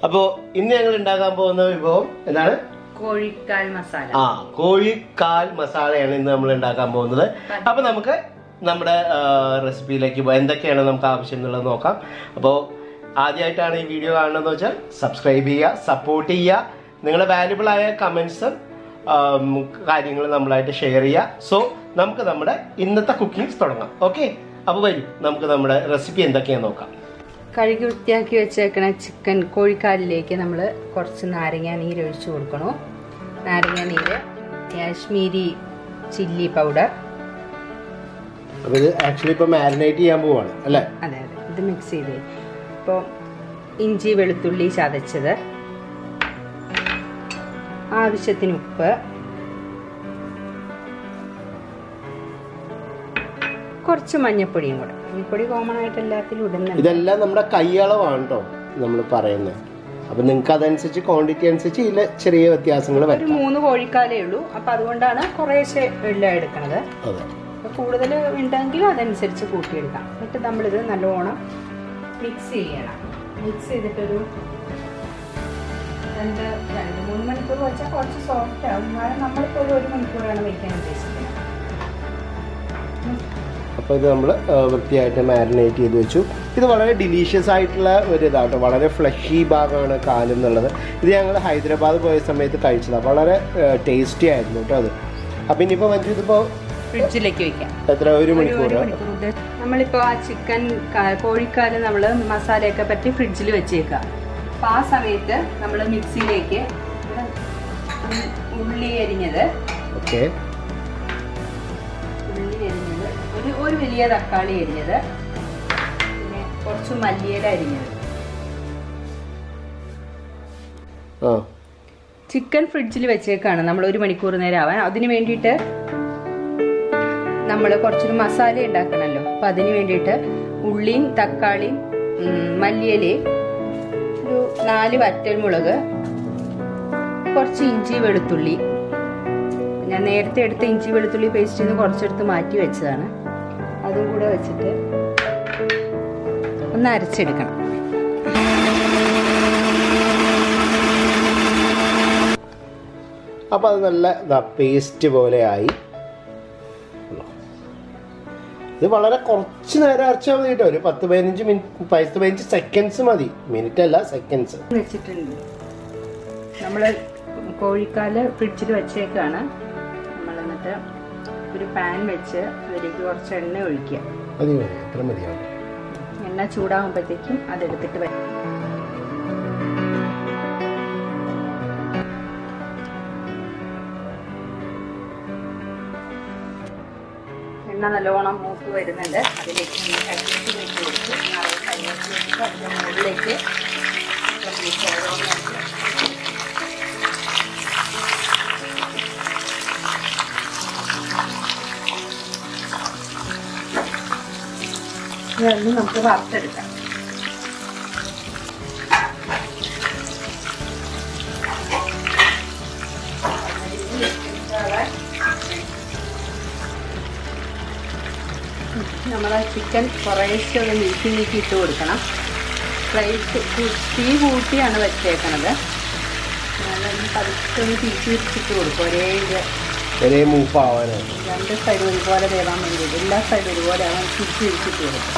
അപ്പോൾ ഇന്ന് ഞങ്ങൾ ഉണ്ടാക്കാൻ പോകുന്ന വിഭവം എന്താണ് കോഴിക്കാൽ മസാല ആ കോഴിക്കാൽ മസാലയാണ് ഇന്ന് നമ്മൾ ഉണ്ടാക്കാൻ പോകുന്നത് അപ്പൊ നമുക്ക് നമ്മുടെ റെസിപ്പിയിലേക്ക് പോകാം എന്തൊക്കെയാണ് നമുക്ക് ആവശ്യം എന്നുള്ളത് നോക്കാം അപ്പോൾ ആദ്യമായിട്ടാണ് ഈ വീഡിയോ കാണുന്നതെന്ന് വെച്ചാൽ സബ്സ്ക്രൈബ് ചെയ്യുക സപ്പോർട്ട് ചെയ്യുക നിങ്ങളുടെ വാല്യുബിൾ ആയ കമൻസും കാര്യങ്ങൾ നമ്മളായിട്ട് ഷെയർ ചെയ്യുക സോ നമുക്ക് നമ്മുടെ ഇന്നത്തെ കുക്കിംഗ് തുടങ്ങാം ഓക്കെ അപ്പോൾ വരും നമുക്ക് നമ്മുടെ റെസിപ്പി എന്തൊക്കെയാണെന്ന് നോക്കാം കഴുകി വൃത്തിയാക്കി വെച്ചേക്കണ ചിക്കൻ കോഴിക്കാലിലേക്ക് നമ്മൾ കുറച്ച് നാരങ്ങ നീര് ഒഴിച്ചു കൊടുക്കണം നാരങ്ങ നീര് കാശ്മീരി ചില്ലി പൗഡർ അപ്പോൾ ഇത് ആക്ച്വലി ഇപ്പോൾ മാരിനേറ്റ് ചെയ്യാൻ പോവാണ് അല്ലേ അതെ അതെ ഇത് മിക്സ് ചെയ്ത് ഇപ്പോൾ ഇഞ്ചി വെളുത്തുള്ളി ചതച്ചത് ആവശ്യത്തിന് ഉപ്പ് കുറച്ച് മഞ്ഞപ്പൊടിയും കൂടെ മഞ്ഞപ്പൊടി കോമൺ ആയിട്ട് എല്ലാത്തിലും ഇടുന്നുണ്ട് ഇതെല്ലാം നമ്മുടെ കൈയളവാണ് കേട്ടോ നമ്മൾ പറയുന്നത് അപ്പൊ നിങ്ങൾക്ക് അതനുസരിച്ച് ക്വാണ്ടിറ്റി അനുസരിച്ച് ഇതിൽ ചെറിയ വ്യത്യാസങ്ങൾ ഒരു വരും മൂന്ന് കോഴിക്കാലേ ഉള്ളൂ അപ്പൊ അതുകൊണ്ടാണ് കുറേശ്ശെ എല്ലാം എടുക്കണത് അതെ അപ്പൊ കൂടുതൽ ഉണ്ടെങ്കിൽ അതനുസരിച്ച് കൂട്ടിയെടുക്കാം എന്നിട്ട് നമ്മളിത് നല്ലോണം മിക്സ് ചെയ്യണം മിക്സ് ചെയ്തിട്ടൊരു രണ്ട് രണ്ട് മൂന്ന് മണിക്കൂർ വെച്ചാൽ കുറച്ച് സോഫ്റ്റ് ആവും എന്നാലും നമ്മളിപ്പോൾ ഒരു ഒരു മണിക്കൂറാണ് വയ്ക്കാൻ ഉദ്ദേശിക്കുന്നത് അപ്പോൾ ഇത് നമ്മൾ വൃത്തിയായിട്ട് മാരിനേറ്റ് ചെയ്ത് വെച്ചു ഇത് വളരെ ഡിലീഷ്യസ് ആയിട്ടുള്ള ഒരു ഇതാട്ടോ വളരെ ഫ്ലഷി ഭാഗമാണ് കാലെന്നുള്ളത് ഇത് ഞങ്ങൾ ഹൈദരാബാദ് പോയ സമയത്ത് കഴിച്ചതാണ് വളരെ ടേസ്റ്റി ആയിരുന്നു കേട്ടോ അത് അപ്പം ഇനിയിപ്പോൾ മറ്റു ഇതിപ്പോൾ ഫ്രിഡ്ജിലേക്ക് വെക്കാം എത്ര ഒരു ഒരു മണിക്കൂർ ഒരു മണിക്കൂർ ഉദ്ദേശ- നമ്മളിപ്പോ ആ ചിക്കൻ കോഴിക്കാല് നമ്മൾ മസാലയൊക്കെ പറ്റി ഫ്രിഡ്ജിൽ വെച്ചേക്കുക അപ്പൊ ആ സമയത്ത് നമ്മൾ മിക്സിയിലേക്ക് ഇവിടെ ഉള്ളി- ഉള്ളി അരിഞ്ഞത് ഓക്കെ ഉള്ളി അരിഞ്ഞത് ഒരു ഒരു വലിയ തക്കാളി അരിഞ്ഞത് പിന്നെ കുറച്ച് മല്ലിയില അരിഞ്ഞത് ആ ചിക്കൻ ഫ്രിഡ്ജിൽ വെച്ചേക്കാണ് നമ്മൾ ഒരു മണിക്കൂർ നേരം ആവാൻ അതിന് വേണ്ടിയിട്ട് നമ്മൾ കുറച്ചൊരു മസാല ഉണ്ടാക്കണമല്ലോ അപ്പം അതിന് വേണ്ടിയിട്ട് ഉള്ളിയും തക്കാളിയും ഉം, മല്ലിയിലയും ഒരു നാല് വറ്റൽമുളക് കുറച്ച് ഇഞ്ചി വെളുത്തുള്ളി ഞാൻ നേരത്തെ എടുത്ത ഇഞ്ചി വെളുത്തുള്ളി പേസ്റ്റിൽ നിന്ന് കുറച്ചെടുത്ത് മാറ്റി വെച്ചതാണ് അതും കൂടെ വെച്ചിട്ട് ഒന്ന് അരച്ചെടുക്കണം അപ്പോൾ അത് നല്ല ഇതാ പേസ്റ്റ് പോലെ ആയി ഇത് വളരെ കുറച്ച് നേരം അരച്ചാൽ മതി കേട്ടോ ഒരു പത്ത് പതിനഞ്ച് മിനിറ്റ് പത്ത് പതിനഞ്ച് സെക്കൻഡ്സ് മതി മിനിറ്റ് അല്ല സെക്കൻഡ്സ് വെച്ചിട്ടുണ്ട് നമ്മൾ കോഴിക്കാല് ഫ്രിഡ്ജിൽ വെച്ചേക്കാണ് നമ്മൾ എന്നിട്ട് ഒരു പാൻ വെച്ച് അതിലേക്ക് കുറച്ച് എണ്ണ ഒഴിക്കുക മതി മതി അത്ര മതിയാവും എണ്ണ ചൂടാകുമ്പോഴത്തേക്കും അതെടുത്തിട്ട് വരും എണ്ണ നല്ലോണം മൂത്ത് വരുന്നുണ്ട് അതിലേക്ക് നമ്മൾ കരിവേപ്പില ഇട്ട് കൊടുത്ത് നിറയെ കരിവേപ്പില ഇട്ടിട്ട് അതിൻ്റെ മുകളിലേക്ക് കുറച്ച് ഓരോന്നായിട്ട് ഇതൊന്ന് നമുക്ക് വറുത്തെടുക്കാം നമ്മളെ ചിക്കൻ കുറേശ്ശെ ഒന്ന് നീക്കി നീക്കി ഇട്ട് കൊടുക്കണം ഫ്ലൈറ്റ് തീ കൂട്ടിയാണ് വെച്ചേക്കണത് ഞാനൊന്ന് പതുക്കെ ഒന്ന് തിരിച്ച് തിരിച്ചിട്ട് കൊടുക്കും ഒരേ ഇത് ഒരേ മൂപ്പാവാനാണ് രണ്ട് സൈഡും ഒരുപോലെ വേവാൻ വേണ്ടി എല്ലാ സൈഡും ഒരുപോലെ ആവാൻ തിരിച്ച് തിരിച്ചിട്ട് കൊടുക്കും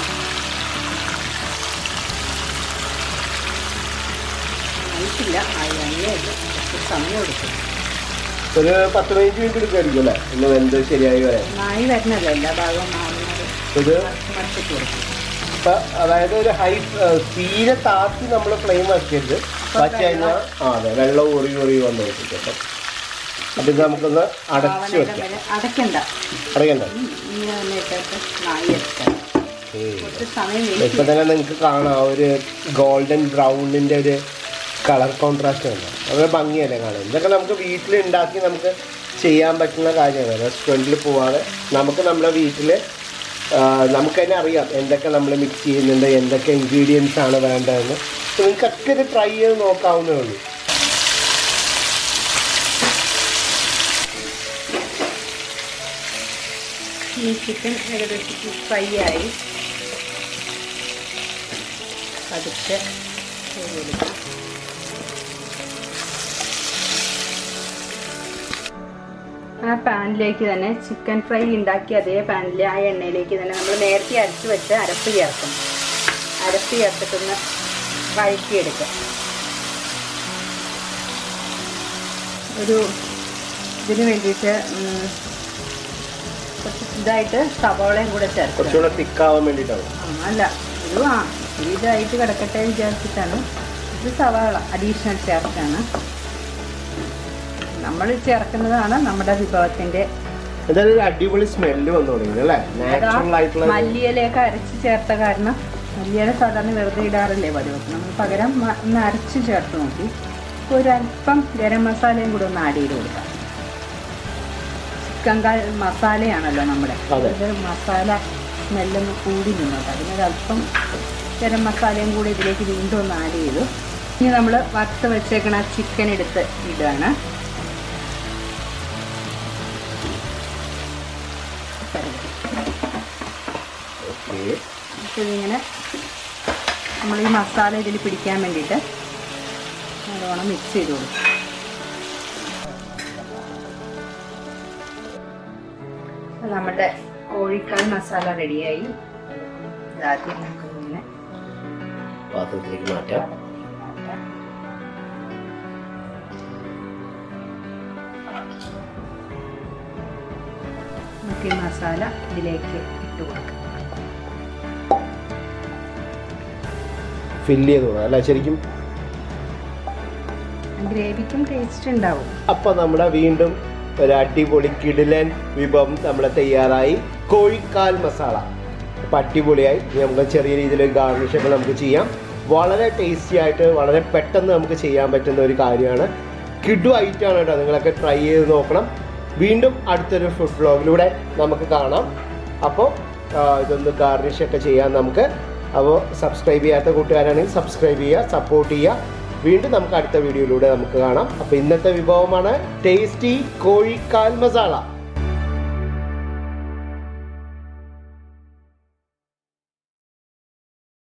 ആയിട്ടില്ല ആയി അങ്ങനെയല്ല കുറച്ച് സമയം എടുക്കും ഒരു പത്ത് പതിനഞ്ച് മിനിറ്റ് എടുക്കുമായിരിക്കും അല്ലേ ഒന്ന് വെന്ത് ശരിയായി വരാൻ നായി വരണല്ലോ എല്ലാ ഭാഗവും മാറുന്നത് ഇത് മറിച്ചിട്ട് കൊടുക്കും ഇപ്പൊ അതായത് ഒരു ഹൈ തീരെ താത്തി നമ്മൾ ഫ്ലെയിം വെക്കരുത് വച്ച് കഴിഞ്ഞാൽ ആ അതെ വെള്ളം ഉറി ഉറി വന്ന് വെച്ചിട്ട് അപ്പം അപ്പം ഇത് നമുക്കൊന്ന് അടച്ച് ആവണേരം വെക്കാം വരെ അടയ്ക്കണ്ട അറിയണ്ട ഇങ്ങനെ തന്നെ ഇട്ടിട്ട് നായി എടുക്കാം കുറച്ച് സമയം ഇപ്പൊ വെയിറ്റ് തന്നെ നിങ്ങൾക്ക് കാണാം ആ ഒരു ഗോൾഡൻ ബ്രൗണിന്റെ ഒരു കളർ കോൺട്രാസ്റ്റ് ഉണ്ട് വളരെ ഭംഗിയല്ലേ കാണാൻ ഇതൊക്കെ നമുക്ക് വീട്ടിൽ ഉണ്ടാക്കി നമുക്ക് ചെയ്യാൻ പറ്റുന്ന കാര്യമാണ് റെസ്റ്റോറൻറ്റിൽ പോവാതെ നമുക്ക് നമ്മുടെ വീട്ടിൽ നമുക്ക് തന്നെ അറിയാം എന്തൊക്കെ നമ്മൾ മിക്സ് ചെയ്യുന്നുണ്ട് എന്തൊക്കെ ഇൻഗ്രീഡിയൻസ് ആണ് വേണ്ടതെന്ന് നിങ്ങൾക്കൊക്കെ ഇത് ട്രൈ ചെയ്ത് നോക്കാവുന്നേ ഉള്ളൂ ഈ ചിക്കൻ ഏകദേശം ഫ്രൈ ആയി പതുക്കെ ചെയ്ത് കൊടുക്കാം ആ പാനിലേക്ക് തന്നെ ചിക്കൻ ഫ്രൈ ഉണ്ടാക്കി അതേ പാനിൽ ആ എണ്ണയിലേക്ക് തന്നെ നമ്മൾ നേരത്തെ അരച്ച് വെച്ച് അരപ്പ് ചേർക്കണം അരപ്പ് ചേർത്തിട്ടൊന്ന് വഴറ്റിയെടുക്കുക ഒരു ഇതിന് വേണ്ടിയിട്ട് ഉം, കുറച്ച് ഇതായിട്ട് സവോളയും കൂടെ ചേർക്കുക കുറച്ചുകൂടെ തിക്കാവാൻ വേണ്ടിയിട്ടാണ് ആ, അല്ല ഒരു ആ ഇത്തിരി ഇതായിട്ട് കിടക്കട്ടെ വിചാരിച്ചിട്ടാണ് ഇത് സവാള അഡീഷണൽ ചേർത്താണ് നമ്മൾ ചേർക്കുന്നതാണ് നമ്മുടെ വിഭവത്തിന്റെ എന്തായാലും ഒരു അടിപൊളി സ്മെല്ല് വന്നു തുടങ്ങി അല്ലേ അതാ നാച്ചുറൽ ആയിട്ടുള്ള മല്ലിയിലയൊക്കെ അരച്ച് ചേർത്ത കാരണം മല്ലിയില സാധാരണ വെറുതെ ഇടാറില്ലേ പതിവ് നമ്മൾ പകരം മ- ഒന്ന് അരച്ച് ചേർത്ത് നോക്കി ഇപ്പൊ ഒരു അല്പം ഗരം മസാലയും കൂടെ ഒന്ന് ആഡ് ചെയ്ത് കൊടുക്കാം ചിക്കൻ കാൽ മസാലയാണല്ലോ നമ്മുടെ അതെ. ഇത് മസാല സ്മെല്ലൊന്ന് കൂടി നിന്നോട്ടെ അതിനൊരല്പം ഗരം മസാലയും കൂടി ഇതിലേക്ക് വീണ്ടും ഒന്ന് ആഡ് ചെയ്തു ഇനി നമ്മൾ വറുത്ത് വെച്ചേക്കണ ചിക്കൻ എടുത്ത് ഇടുകയാണ് ഓക്കെ അപ്പോൾ ഇതിങ്ങനെ നമ്മൾ ഈ മസാല ഇതിൽ പിടിക്കാൻ വേണ്ടിയിട്ട് നല്ലോണം മിക്സ് ചെയ്ത് കൊടുക്കും അപ്പോൾ നമ്മുടെ കോഴിക്കാൽ മസാല റെഡിയായി ഇതാദ്യം നമുക്കിങ്ങനെ പാത്രത്തിലേക്ക് മാറ്റാം നമുക്ക് ഈ മസാല ഇതിലേക്ക് ഇട്ട് കൊടുക്കാം ഫില്ല് ചെയ്ത് കൊടുക്കാം അല്ല ശരിക്കും ഗ്രേവിക്കും ടേസ്റ്റ് ഉണ്ടാവും അപ്പൊ നമ്മുടെ വീണ്ടും ഒരു അടിപൊളി കിടിലൻ വിഭവം നമ്മുടെ തയ്യാറായി കോഴിക്കാൽ മസാല അപ്പൊ അടിപൊളിയായി ഇനി നമുക്ക് ചെറിയ രീതിയിൽ ഗാർണിഷ് ഒക്കെ നമുക്ക് ചെയ്യാം വളരെ ടേസ്റ്റി ആയിട്ട് വളരെ പെട്ടെന്ന് നമുക്ക് ചെയ്യാൻ പറ്റുന്ന ഒരു കാര്യമാണ് കിഡു ഐറ്റാണ് കേട്ടോ നിങ്ങളൊക്കെ ട്രൈ ചെയ്ത് നോക്കണം വീണ്ടും അടുത്തൊരു ഫുഡ് വ്ളോഗിലൂടെ നമുക്ക് കാണാം അപ്പോൾ ഇതൊന്ന് ഗാർണിഷ് ഒക്കെ ചെയ്യാൻ നമുക്ക് അപ്പോൾ സബ്സ്ക്രൈബ് ചെയ്യാത്ത കൂട്ടുകാരാണെങ്കിൽ സബ്സ്ക്രൈബ് ചെയ്യുക സപ്പോർട്ട് ചെയ്യുക വീണ്ടും നമുക്ക് അടുത്ത വീഡിയോയിലൂടെ നമുക്ക് കാണാം അപ്പോൾ ഇന്നത്തെ വിഭവമാണ് ടേസ്റ്റി കോഴിക്കാൽ മസാല